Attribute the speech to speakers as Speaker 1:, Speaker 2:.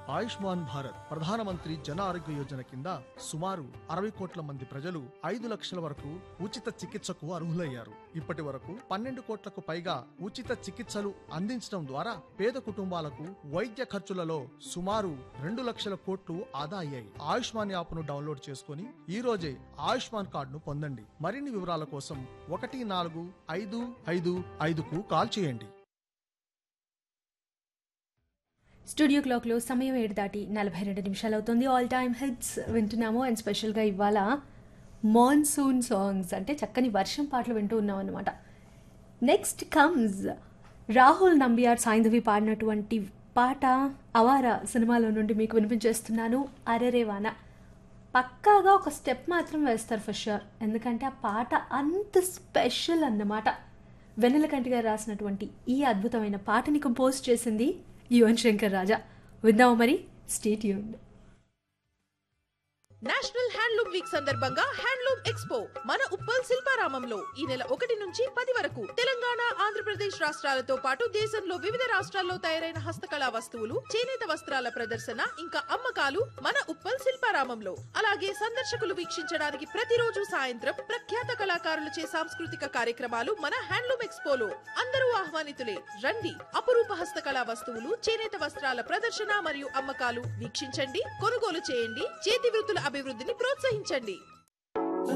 Speaker 1: ఆయుష్మాన్ భారత్ ప్రధానమంత్రి జన ఆరోగ్య యోజన కింద సుమారు అరవై కోట్ల మంది ప్రజలు ఐదు లక్షల వరకు ఉచిత చికిత్సకు అర్హులయ్యారు ఇప్పటి వరకు పన్నెండు కోట్లకు పైగా ఉచిత చికిత్సలు అందించడం ద్వారా పేద కుటుంబాలకు వైద్య ఖర్చులలో సుమారు రెండు లక్షల కోట్లు ఆదా అయ్యాయి ఆయుష్మాన్ యాప్ను డౌన్లోడ్ చేసుకుని ఈ రోజే ఆయుష్మాన్ కార్డును పొందండి మరిన్ని వివరాల కోసం ఒకటి నాలుగు ఐదు ఐదు ఐదుకు కాల్ చేయండి
Speaker 2: స్టూడియో క్లాక్లో సమయం ఏడు దాటి నలభై రెండు నిమిషాలు అవుతుంది ఆల్ టైమ్ హిట్స్ వింటున్నాము అండ్ స్పెషల్గా ఇవాళ మాన్సూన్ సాంగ్స్ అంటే చక్కని వర్షం పాటలు వింటూ ఉన్నాం అనమాట నెక్స్ట్ కమ్స్ రాహుల్ నంబియార్ సాయింధవి పాడినటువంటి పాట అవారా సినిమాలో నుండి మీకు వినిపించేస్తున్నాను అరెరే వాన పక్కాగా ఒక స్టెప్ మాత్రం వేస్తారు ఫర్ షూర్ ఎందుకంటే ఆ పాట అంత స్పెషల్ అన్నమాట వెన్నెలకంటి గారు రాసినటువంటి ఈ అద్భుతమైన పాటని కంపోజ్ చేసింది యువన్ శంకర్ రాజా విందాము మరి స్టేట్ యూన్
Speaker 3: నేషనల్ హ్యాండ్లూమ్ వీక్ సందర్భంగా హ్యాండ్లూమ్ ఎక్స్పో మన ఉప్పల్ శిల్పారామంలో ఈ నెల ఒకటి నుంచి పది వరకు తెలంగాణ ఆంధ్రప్రదేశ్ రాష్ట్రాలతో పాటు దేశంలో వివిధ రాష్ట్రాల్లో తయారైన హస్తకళా వస్తువులు చేనేత వస్త్రాల ప్రదర్శన ఇంకా అమ్మకాలు మన ఉప్పల్ శిల్పారామంలో అలాగే సందర్శకులు వీక్షించడానికి ప్రతిరోజు సాయంత్రం ప్రఖ్యాత కళాకారులచే సాంస్కృతిక కార్యక్రమాలు మన హ్యాండ్లూమ్ ఎక్స్పోలో అందరూ ఆహ్వానితులే రండి అపురూప హస్తకళా వస్తువులు చేనేత వస్త్రాల ప్రదర్శన మరియు అమ్మకాలు వీక్షించండి కొనుగోలు చేయండి చేతి వృత్తుల అభివృద్ధిని ప్రోత్సహించండి